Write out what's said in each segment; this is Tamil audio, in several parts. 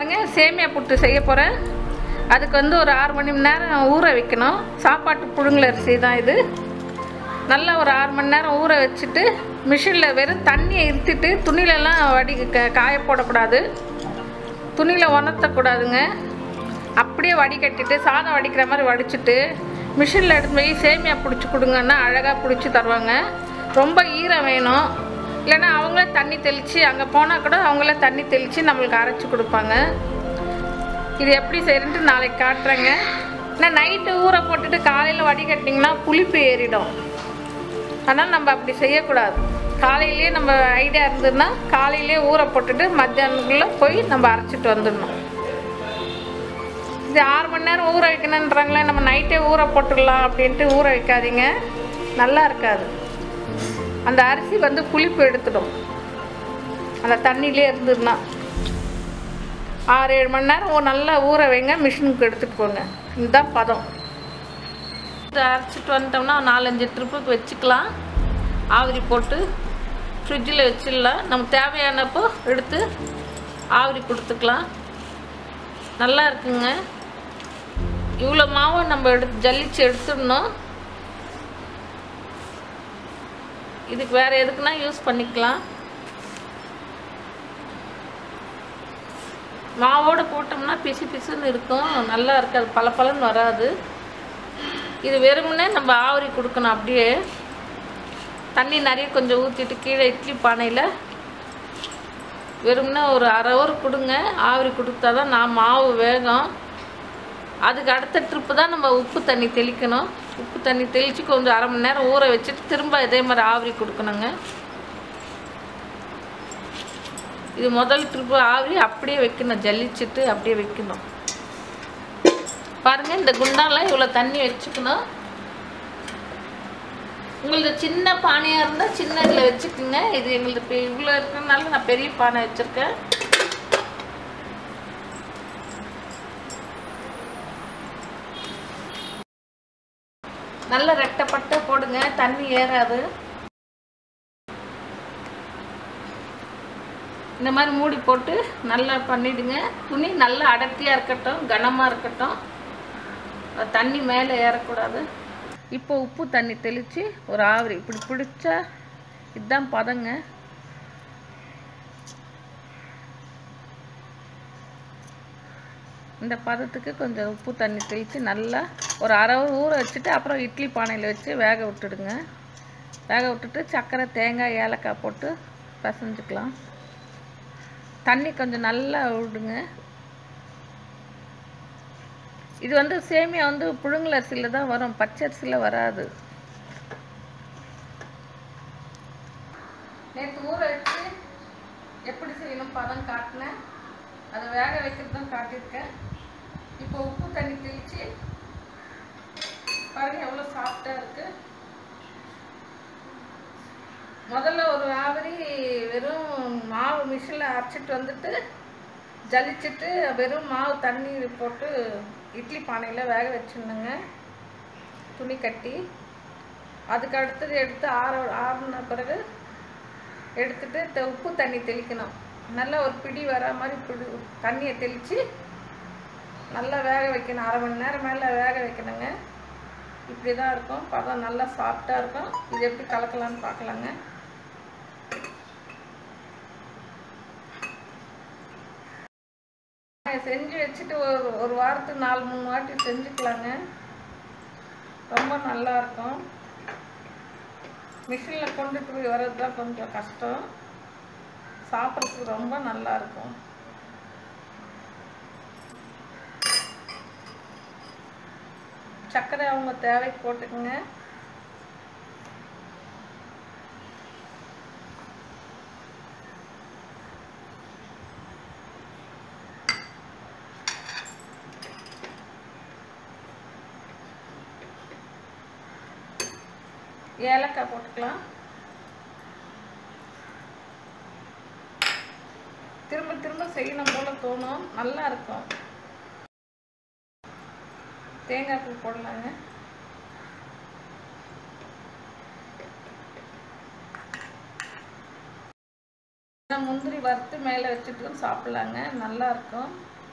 பாருங்க சேமியா புட்டு செய்ய போகிறேன் அதுக்கு வந்து ஒரு ஆறு மணி நேரம் ஊற வைக்கணும் சாப்பாட்டு புழுங்கல் அரிசி தான் இது நல்லா ஒரு ஆறு மணி நேரம் ஊற வச்சுட்டு மிஷினில் வெறும் தண்ணியை இருத்திட்டு துணியிலலாம் வடி க காய போடக்கூடாது துணியில் உணர்த்தக்கூடாதுங்க அப்படியே வடிகட்டிட்டு சாதம் வடிக்கிற மாதிரி வடிச்சிட்டு மிஷினில் எடுத்து போய் சேமியா பிடிச்சி கொடுங்கன்னா அழகாக பிடிச்சி தருவாங்க ரொம்ப ஈரம் வேணும் இல்லைன்னா அவங்களே தண்ணி தெளித்து அங்கே போனால் கூட அவங்களே தண்ணி தெளித்து நம்மளுக்கு அரைச்சி கொடுப்பாங்க இது எப்படி செய்யறேன்ட்டு நாளைக்கு காட்டுறேங்க ஆனால் நைட்டு ஊற போட்டுட்டு காலையில் வடிகட்டிங்கன்னா புளிப்பு ஏறிடும் ஆனால் நம்ம அப்படி செய்யக்கூடாது காலையிலேயே நம்ம ஐடியா இருந்ததுன்னா காலையிலேயே ஊற போட்டுட்டு மத்தியானத்துக்குள்ளே போய் நம்ம அரைச்சிட்டு வந்துடணும் இது ஆறு மணி நேரம் ஊற வைக்கணுன்றாங்களே நம்ம நைட்டே ஊற போட்டுடலாம் அப்படின்ட்டு ஊற வைக்காதீங்க நல்லா இருக்காது அந்த அரிசி வந்து புளிப்பு எடுத்துடும் அந்த தண்ணியிலே இருந்ததுன்னா ஆறு ஏழு மணி நேரம் ஊ- நல்லா ஊற வைங்க மிஷினுக்கு எடுத்துகிட்டு போங்க இதுதான் பதம் இதை அரைச்சிட்டு வந்துட்டோம்னா நாலஞ்சு ட்ரிப்புக்கு வச்சுக்கலாம் ஆவிரி போட்டு ஃப்ரிட்ஜில் வச்சிடலாம் நம்ம தேவையானப்போ எடுத்து ஆவிரி கொடுத்துக்கலாம் நல்லா இருக்குங்க இவ்வளோ மாவை நம்ம எடுத்து ஜல்லிச்சு எடுத்துடணும் இதுக்கு வேறு எதுக்குன்னா யூஸ் பண்ணிக்கலாம் மாவோடு போட்டோம்னா பிசு பிசுன்னு இருக்கும் நல்லா இருக்காது பல வராது இது வெறுமனே நம்ம ஆவரி கொடுக்கணும் அப்படியே தண்ணி நிறைய கொஞ்சம் ஊற்றிட்டு கீழே இட்லி பானையில் வெறுமனே ஒரு அரை ஹவர் கொடுங்க ஆவரி கொடுத்தா தான் நான் மாவு வேகும் அதுக்கு அடுத்த ட்ரிப்பு தான் நம்ம உப்பு தண்ணி தெளிக்கணும் உப்பு தண்ணி தெளித்து கொஞ்சம் அரை மணி நேரம் ஊற வச்சுட்டு திரும்ப இதே மாதிரி ஆவரி கொடுக்கணுங்க இது முதல் ட்ரிப்பு ஆவி அப்படியே வைக்கணும் ஜல்லிச்சிட்டு அப்படியே வைக்கணும் பாருங்க இந்த குண்டால இவ்வளோ தண்ணி வச்சுக்கணும் உங்களது சின்ன பானையாக இருந்தால் சின்ன இதில் வச்சுக்கோங்க இது எங்களது இப்போ இவ்வளோ இருக்கிறதுனால நான் பெரிய பானை வச்சுருக்கேன் நல்ல ரெட்டப்பட்ட போடுங்க தண்ணி ஏறாது இந்த மாதிரி மூடி போட்டு நல்லா பண்ணிடுங்க துணி நல்லா அடர்த்தியாக இருக்கட்டும் கனமாக இருக்கட்டும் அது தண்ணி மேலே ஏறக்கூடாது இப்போ உப்பு தண்ணி தெளித்து ஒரு ஆவரி இப்படி பிடிச்சா இதுதான் பதங்க இந்த பதத்துக்கு கொஞ்சம் உப்பு தண்ணி தெளித்து நல்லா ஒரு அரை hour ஊற வச்சுட்டு அப்புறம் இட்லி பானையில் வச்சு வேக விட்டுடுங்க வேக விட்டுட்டு சர்க்கரை தேங்காய் ஏலக்காய் போட்டு பிசைஞ்சுக்கலாம் தண்ணி கொஞ்சம் நல்லா விடுங்க இது வந்து சேமியா வந்து புழுங்கல் அரிசியில் தான் வரும் பச்சை அரிசியில் வராது நேற்று ஊற வச்சு எப்படி செய்யணும் பதம் காட்டினேன் அதை வேக வைக்கிறது தான் காட்டியிருக்கேன் இப்போ உப்பு தண்ணி தெளித்து பாருங்க எவ்வளோ சாஃப்டாக இருக்கு முதல்ல ஒரு ஆவரி வெறும் மாவு மிஷினில் அரைச்சிட்டு வந்துட்டு ஜலிச்சிட்டு வெறும் மாவு தண்ணி போட்டு இட்லி பானையில் வேக வச்சுருந்தேங்க துணி கட்டி அதுக்கு அடுத்தது எடுத்து ஆற ஆறின பிறகு எடுத்துட்டு த- உப்பு தண்ணி தெளிக்கணும் நல்லா ஒரு பிடி வர மாதிரி பிடி தண்ணியை தெளித்து நல்லா வேக வைக்கணும் அரை மணி நேரம் மேலே வேக வைக்கணுங்க இப்படி தான் இருக்கும் பதம் நல்லா சாஃப்டாக இருக்கும் இது எப்படி கலக்கலாம்னு பார்க்கலாங்க செஞ்சு வச்சுட்டு ஒரு ஒரு வாரத்துக்கு நாலு மூணு வாட்டி செஞ்சுக்கலாங்க ரொம்ப நல்லா இருக்கும் மிஷினில் கொண்டுட்டு போய் வர்றது தான் கொஞ்சம் கஷ்டம் சாப்பிட்றதுக்கு ரொம்ப நல்லா இருக்கும் சர்க்கரை அவங்க தேவைக்கு போட்டுக்கோங்க ஏலக்காய் போட்டுக்கலாம் திரும்ப திரும்ப செய்யணும் போல தோணும் நல்லா இருக்கும் தேங்காய் பூ போடலாங்க முந்திரி வறுத்து மேலே வச்சுட்டு சாப்பிட்லாங்க நல்லா இருக்கும்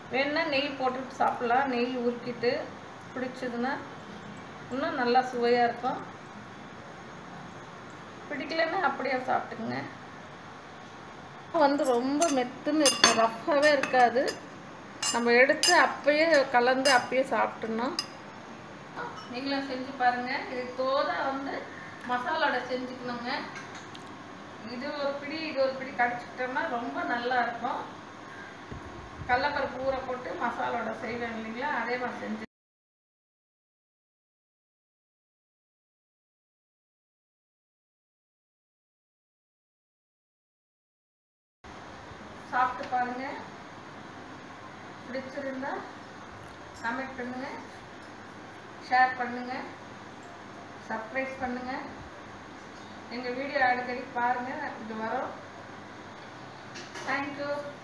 வேணுன்னா நெய் போட்டுட்டு சாப்பிட்லாம் நெய் உருக்கிட்டு பிடிச்சதுன்னா இன்னும் நல்லா சுவையாக இருக்கும் பிடிக்கலன்னா அப்படியே சாப்பிட்டுக்குங்க வந்து ரொம்ப மெத்துன்னு இருக்கும் ரஃப்பாகவே இருக்காது நம்ம எடுத்து அப்பயே கலந்து அப்பயே சாப்பிட்டுணும் நீங்களும் செஞ்சு பாருங்கள் இது தோதா வந்து மசாலாவோட செஞ்சுக்கணுங்க இது ஒரு பிடி இது ஒரு பிடி கடிச்சிக்கிட்டோம்னா ரொம்ப நல்லா இருக்கும் கடலப்பருப்பு ஊற போட்டு மசாலாவோட செய்வேன் இல்லைங்களா அதே மாதிரி செஞ்சு சாப்பிட்டு பாருங்க பிடிச்சிருந்தா கமெண்ட் பண்ணுங்க ஷேர் பண்ணுங்க சப்ஸ்கிரைப் பண்ணுங்க எங்கள் வீடியோ அடிக்கடி பாருங்க இது வரும் தேங்க்யூ